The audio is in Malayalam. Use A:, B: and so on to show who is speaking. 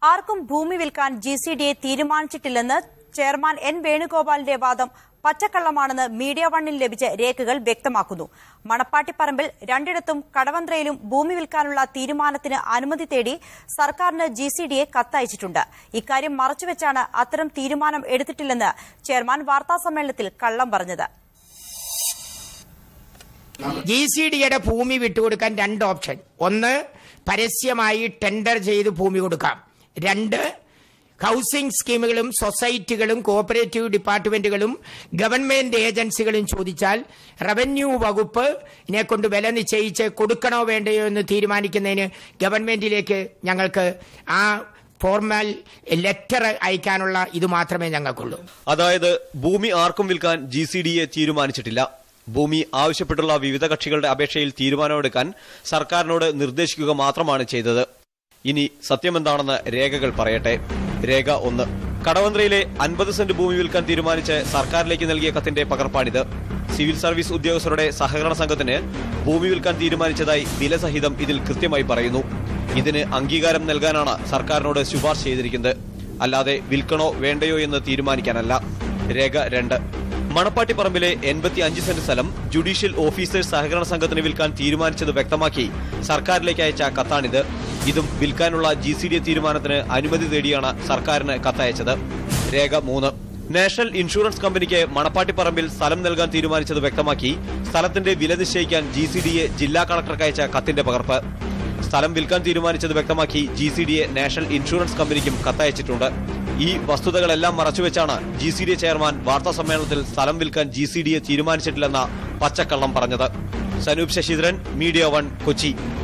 A: ആർക്കും ഭൂമി വിൽക്കാൻ ജി സി ഡി എ തീരുമാനിച്ചിട്ടില്ലെന്ന് ചെയർമാൻ എൻ വേണുഗോപാലിന്റെ വാദം പച്ചക്കള്ളമാണെന്ന് മീഡിയ വണ്ണിൽ ലഭിച്ച രേഖകൾ വ്യക്തമാക്കുന്നു മണപ്പാട്ടിപ്പറമ്പിൽ രണ്ടിടത്തും കടവന്ത്രയിലും ഭൂമി വിൽക്കാനുള്ള തീരുമാനത്തിന് അനുമതി തേടി സർക്കാരിന് ജി സി ഡി എ കത്തയച്ചിട്ടുണ്ട് ഇക്കാര്യം മറച്ചുവെച്ചാണ് അത്തരം തീരുമാനം എടുത്തിട്ടില്ലെന്ന് ചെയർമാൻ വാർത്താസമ്മേളനത്തിൽ കള്ളം പറഞ്ഞത്
B: ജി സി ഡിയുടെ ഭൂമി വിട്ടുകൊടുക്കാൻ രണ്ട് ഓപ്ഷൻ ഒന്ന് പരസ്യമായി ടെൻഡർ ചെയ്ത് ഭൂമി കൊടുക്കാം രണ്ട് ഹൗസിംഗ് സ്കീമുകളും സൊസൈറ്റികളും കോഓപ്പറേറ്റീവ് ഡിപ്പാർട്ട്മെന്റുകളും ഗവൺമെന്റ് ഏജൻസികളും ചോദിച്ചാൽ റവന്യൂ വകുപ്പ് ഇതിനെ കൊണ്ട് വില നിശ്ചയിച്ച് കൊടുക്കണോ വേണ്ടയോ എന്ന് തീരുമാനിക്കുന്നതിന് ഗവൺമെന്റിലേക്ക് ഞങ്ങൾക്ക് ആ ഫോർമൽ ലെറ്റർ അയക്കാനുള്ള ഇത് മാത്രമേ ഞങ്ങൾക്കുള്ളൂ
C: അതായത് ഭൂമി ആർക്കും വിൽക്കാൻ ജി സി ഡി എ തീരുമാനിച്ചിട്ടില്ല ഭൂമി ആവശ്യപ്പെട്ടുള്ള വിവിധ കക്ഷികളുടെ അപേക്ഷയിൽ തീരുമാനമെടുക്കാൻ സർക്കാരിനോട് നിർദ്ദേശിക്കുക മാത്രമാണ് ചെയ്തത് ഇനി സത്യമെന്താണെന്ന് രേഖകൾ പറയട്ടെ രേഖ ഒന്ന് കടവന്ത്രയിലെ അൻപത് സെന്റ് ഭൂമി വിൽക്കാൻ തീരുമാനിച്ച് സർക്കാരിലേക്ക് നൽകിയ കത്തിന്റെ പകർപ്പാണിത് സിവിൽ സർവീസ് ഉദ്യോഗസ്ഥരുടെ സഹകരണ സംഘത്തിന് ഭൂമി വിൽക്കാൻ തീരുമാനിച്ചതായി വിലസഹിതം ഇതിൽ കൃത്യമായി പറയുന്നു ഇതിന് അംഗീകാരം നൽകാനാണ് സർക്കാരിനോട് ശുപാർശ ചെയ്തിരിക്കുന്നത് അല്ലാതെ വിൽക്കണോ വേണ്ടയോ എന്ന് തീരുമാനിക്കാനല്ല രേഖ രണ്ട് മണപ്പാട്ടിപ്പറമ്പിലെ എൺപത്തി അഞ്ച് സെന്റ് സ്ഥലം ജുഡീഷ്യൽ ഓഫീസേഴ്സ് സഹകരണ സംഘത്തിന് വിൽക്കാൻ തീരുമാനിച്ചത് വ്യക്തമാക്കി സർക്കാരിലേക്ക് അയച്ച കത്താണിത് ഇതും വിൽക്കാനുള്ള ജി സി ഡി തീരുമാനത്തിന് അനുമതി തേടിയാണ് സർക്കാരിന് കത്തയച്ചത് രേഖ മൂന്ന് നാഷണൽ ഇൻഷുറൻസ് കമ്പനിക്ക് മണപ്പാട്ടിപ്പറമ്പിൽ സ്ഥലം നൽകാൻ തീരുമാനിച്ചത് വ്യക്തമാക്കി സ്ഥലത്തിന്റെ വില നിശ്ചയിക്കാൻ ജി സി ഡിയെ ജില്ലാ കളക്ടർക്ക് അയച്ച കത്തിന്റെ പകർപ്പ് സ്ഥലം വിൽക്കാൻ തീരുമാനിച്ചത് വ്യക്തമാക്കി G C D A national insurance കമ്പനിക്കും കത്തയച്ചിട്ടുണ്ട് ഈ വസ്തുതകളെല്ലാം മറച്ചുവെച്ചാണ് G C D A chairman വാർത്താ സമ്മേളനത്തിൽ സ്ഥലം വിൽക്കാൻ ജി സി ഡി എ തീരുമാനിച്ചിട്ടില്ലെന്ന പച്ചക്കള്ളം പറഞ്ഞത് സനൂപ് ശശിധരൻ മീഡിയ വൺ കൊച്ചി